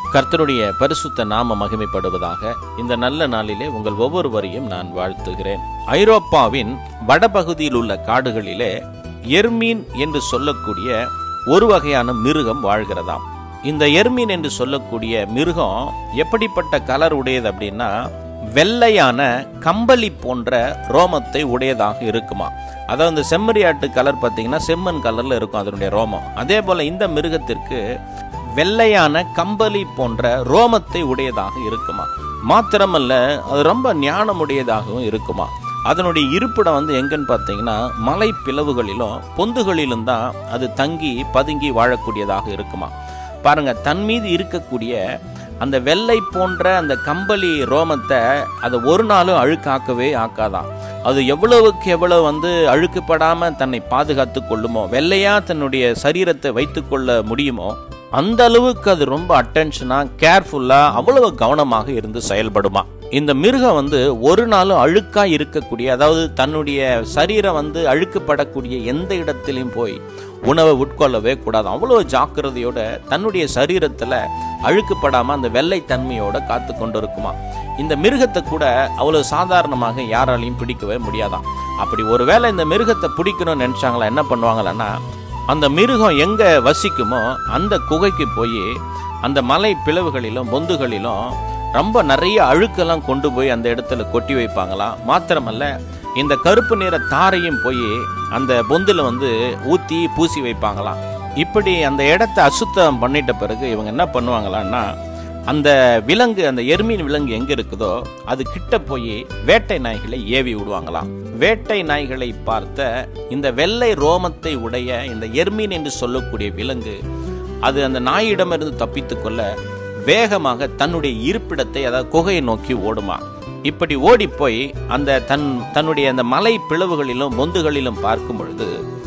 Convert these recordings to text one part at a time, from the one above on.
கர்த்தருடைய பரிசுத்த நாம மகிமைப்படுவதாக இந்த நல்ல நாளிலே உங்கள் ஒவ்வொருவரையும் நான் வாழ்த்துகிறேன் ஐரோப்பாவின் வடபகுதியில் உள்ள காடுகளிலே எர்மீன் என்று சொல்லக்கூடிய ஒரு வகையான மிருகம் வாழ்கிறதாம் இந்த எர்மீன் என்று சொல்லக்கூடிய மிருகம் எப்படிப்பட்ட கலர் உடையது அப்படின்னா வெள்ளையான கம்பளி போன்ற ரோமத்தை உடையதாக இருக்குமா அதாவது இந்த செம்மறியாட்டு கலர் பார்த்தீங்கன்னா செம்மண் கலர்ல இருக்கும் அதனுடைய ரோமம் அதே போல இந்த மிருகத்திற்கு வெள்ளையான கம்பளி போன்ற ரோமத்தை உடையதாக இருக்குமா மாத்திரமல்ல அது ரொம்ப ஞானமுடையதாகவும் இருக்குமா அதனுடைய இருப்பிடம் வந்து எங்கன்னு பார்த்தீங்கன்னா மலை பிளவுகளிலும் பொந்துகளிலும் தான் அது தங்கி பதுங்கி வாழக்கூடியதாக இருக்குமா பாருங்க தன் மீது இருக்கக்கூடிய அந்த வெள்ளை போன்ற அந்த கம்பளி ரோமத்தை அதை ஒரு நாளும் அழுக்காக்கவே ஆக்காதான் அது எவ்வளவுக்கு எவ்வளவு வந்து அழுக்குப்படாம தன்னை பாதுகாத்து கொள்ளுமோ வெள்ளையா தன்னுடைய சரீரத்தை வைத்துக்கொள்ள முடியுமோ அந்த அளவுக்கு அது ரொம்ப அட்டென்ஷனா கேர்ஃபுல்லா அவ்வளவு கவனமாக இருந்து செயல்படுமா இந்த மிருகம் வந்து ஒரு நாளும் அழுக்கா இருக்கக்கூடிய அதாவது தன்னுடைய சரீரம் வந்து அழுக்குப்படக்கூடிய எந்த இடத்திலையும் போய் உணவை உட்கொள்ளவே கூடாது அவ்வளவு ஜாக்கிரதையோட தன்னுடைய சரீரத்துல அழுக்குப்படாம அந்த வெள்ளை தன்மையோட காத்து கொண்டு இருக்குமா இந்த மிருகத்தை கூட அவ்வளவு சாதாரணமாக யாராலையும் பிடிக்கவே முடியாதாம் அப்படி ஒருவேளை இந்த மிருகத்தை பிடிக்கணும்னு நினைச்சாங்களா என்ன பண்ணுவாங்களான்னா அந்த மிருகம் எங்க வசிக்குமோ அந்த குகைக்கு போய் அந்த மலை பிளவுகளிலும் பொந்துகளிலும் ரொம்ப நிறைய அழுக்கெல்லாம் கொண்டு போய் அந்த இடத்துல கொட்டி வைப்பாங்களாம் மாத்திரமல்ல இந்த கருப்பு நிற தாரையும் போய் அந்த பொந்துல வந்து ஊத்தி பூசி வைப்பாங்களாம் இப்படி அந்த இடத்த அசுத்தம் பண்ணிட்ட பிறகு இவங்க என்ன பண்ணுவாங்களான்னா அந்த விலங்கு அந்த எருமீன் விலங்கு எங்க இருக்குதோ அது கிட்ட போய் வேட்டை நாய்களை ஏவி விடுவாங்களாம் வேட்டை நாய்களை பார்த்த இந்த வெள்ளை ரோமத்தை உடைய இந்த எர்மீன் என்று சொல்லக்கூடிய விலங்கு அது அந்த நாயிடமிருந்து தப்பித்துக் கொள்ள வேகமாக தன்னுடைய இருப்பிடத்தை அதாவது குகையை நோக்கி ஓடுமா இப்படி ஓடி போய் அந்த தன் தன்னுடைய அந்த மலை பிளவுகளிலும் பொந்துகளிலும் பார்க்கும் பொழுது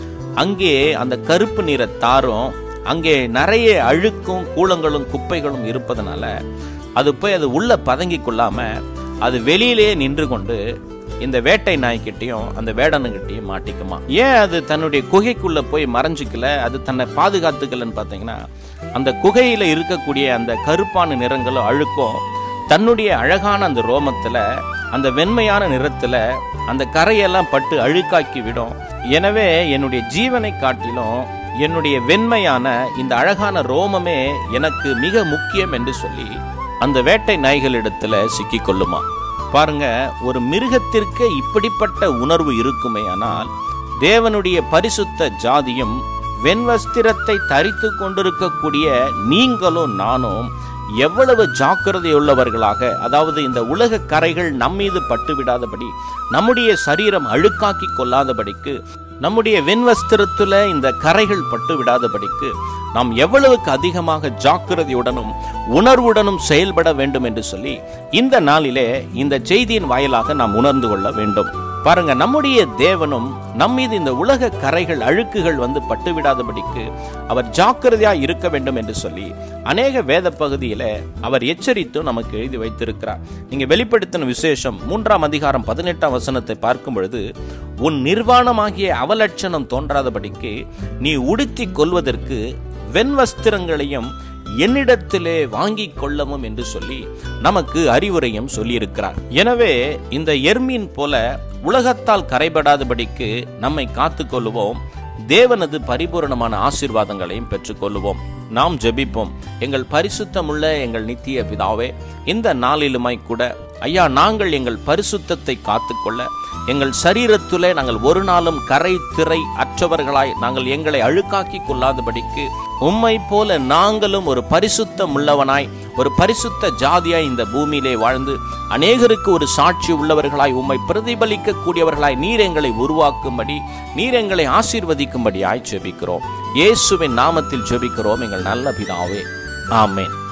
அங்கே அந்த கருப்பு நிற தாரும் அங்கே நிறைய அழுக்கும் கூலங்களும் குப்பைகளும் இருப்பதனால அது போய் அது உள்ள பதங்கி கொள்ளாம அது வெளியிலேயே நின்று கொண்டு இந்த வேட்டை நாய்கிட்டையும் அந்த வேடனுக்கிட்டையும் மாட்டிக்குமா ஏன் அது தன்னுடைய குகைக்குள்ள போய் மறைஞ்சிக்கல அது தன்னை பாதுகாத்துக்கலன்னு பார்த்தீங்கன்னா அந்த குகையில இருக்கக்கூடிய அந்த கருப்பான நிறங்களும் அழுக்கும் தன்னுடைய அழகான அந்த ரோமத்துல அந்த வெண்மையான நிறத்துல அந்த கரையெல்லாம் பட்டு அழுக்காக்கி விடும் எனவே என்னுடைய ஜீவனை காட்டிலும் என்னுடைய வெண்மையான இந்த அழகான ரோமமே எனக்கு மிக முக்கியம் என்று சொல்லி அந்த வேட்டை நாய்களிடத்துல சிக்கிக் கொள்ளுமா பாருங்க ஒரு மிருகத்திற்கு இப்படிப்பட்ட உணர்வு இருக்குமே ஆனால் தேவனுடைய பரிசுத்த ஜாதியும் வெண்வஸ்திரத்தை தரித்து கொண்டிருக்கக்கூடிய நீங்களும் நானும் எவ்வளவு ஜாக்கிரதை உள்ளவர்களாக அதாவது இந்த உலக கரைகள் நம்மீது பட்டு விடாதபடி நம்முடைய சரீரம் அழுக்காக்கி கொள்ளாதபடிக்கு நம்முடைய வெண்வஸ்திரத்துல இந்த கரைகள் பட்டு விடாதபடிக்கு நாம் எவ்வளவுக்கு அதிகமாக ஜாக்கிரதையுடனும் உணர்வுடனும் செயல்பட வேண்டும் என்று சொல்லி இந்த நாளிலே இந்த செய்தியின் வாயிலாக நாம் உணர்ந்து கொள்ள வேண்டும் பாருங்க நம்முடைய தேவனும் நம்மீது இந்த உலக கரைகள் அழுக்குகள் வந்து பட்டுவிடாதபடிக்கு அவர் ஜாக்கிரதையா இருக்க வேண்டும் என்று சொல்லி அநேக வேத பகுதியில அவர் எச்சரித்து நமக்கு எழுதி வைத்திருக்கிறார் நீங்க வெளிப்படுத்தின விசேஷம் மூன்றாம் அதிகாரம் பதினெட்டாம் வசனத்தை பார்க்கும் பொழுது உன் நிர்வாணமாகிய அவலட்சணம் தோன்றாதபடிக்கு நீ உடுத்தி கொள்வதற்கு வெண்வஸ்திரங்களையும் என்னிடத்திலே வாங்கிக் கொள்ளவும் என்று சொல்லி நமக்கு அறிவுரையும் சொல்லியிருக்கிறார் எனவே இந்த எர்மீன் போல உலகத்தால் கரைபடாதபடிக்கு நம்மை காத்துக்கொள்ளுவோம் தேவனது பரிபூரணமான ஆசீர்வாதங்களையும் பெற்றுக்கொள்ளுவோம் நாம் ஜெபிப்போம் எங்கள் பரிசுத்தமுள்ள எங்கள் நித்திய பிதாவே இந்த நாளிலுமாய் கூட ஐயா நாங்கள் எங்கள் பரிசுத்தத்தை காத்துக்கொள்ள எங்கள் சரீரத்திலே நாங்கள் ஒரு நாளும் கரை திரை அற்றவர்களாய் நாங்கள் எங்களை அழுக்காக்கி கொள்ளாதபடிக்கு உம்மை போல நாங்களும் ஒரு பரிசுத்தம் உள்ளவனாய் ஒரு பரிசுத்த ஜாதியாய் இந்த பூமியிலே வாழ்ந்து அநேகருக்கு ஒரு சாட்சி உள்ளவர்களாய் உம்மை பிரதிபலிக்க கூடியவர்களாய் நீர் எங்களை உருவாக்கும்படி நீர் எங்களை ஆசீர்வதிக்கும்படியாய் ஜெபிக்கிறோம் இயேசுவின் நாமத்தில் ஜெபிக்கிறோம் எங்கள் நல்ல பிதாவே ஆமென்